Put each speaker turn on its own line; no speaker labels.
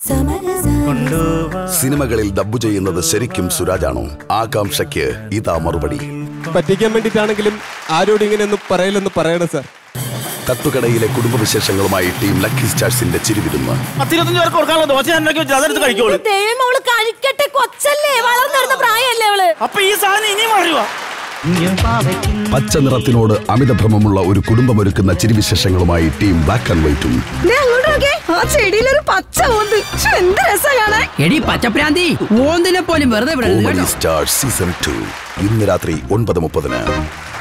സിനിമകളിൽ ഡബ്ബു ചെയ്യുന്നത് ശരിക്കും സുരാജാണോ ആകാംക്ഷയ്ക്ക് ഇതാ മറുപടി
പറ്റിക്കാൻ വേണ്ടിയിട്ടാണെങ്കിലും ആരോടും ഇങ്ങനെയൊന്നും പറയില്ലെന്ന് പറയണം സാർ
തട്ടുകടയിലെ കുടുംബവിശേഷങ്ങളുമായി ടീം ലക്കി സ്റ്റാർസിന്റെ ചിരിവിരുന്ന്
പത്തിരുപത്തഞ്ച് പേർക്ക് കൊടുക്കാനുള്ള ദോശ ഞാൻ ഉണ്ടാക്കി വെച്ചിട്ട് അതെടുത്ത് കഴിക്കോളൂ
ദൈവം അവള് കഴിക്കട്ടെ കൊച്ചല്ലേ വളർന്നിരുന്ന പ്രായമല്ലേ അവള്
അപ്പൊ ഈ സാധനം ഇനിയും വളരുക
പച്ച നിറത്തിനോട് അമിതഭ്രമമുള്ള ഒരു കുടുംബമൊരുക്കുന്ന ചിരിവിശേഷങ്ങളുമായി ടീം ബ്ലാക്ക് ആൻഡ് വൈറ്റും
ദേ അങ്ങോട്ട് നോക്കിയേ ആ ചെടിയിലൊരു പച്ച ഓന്ത് ശ്ശോ, എന്ത് രസാ കാണാൻ
എടി പച്ചപ്രാന്തി ഓന്തിനെ പോലും വെറുതെ വിടരുത്
കോമഡി
കേട്ടോ
സ്റ്റാർ സീസൺ ടു ഇന്ന് രാത്രി ഒൻപത് മുപ്പതിന്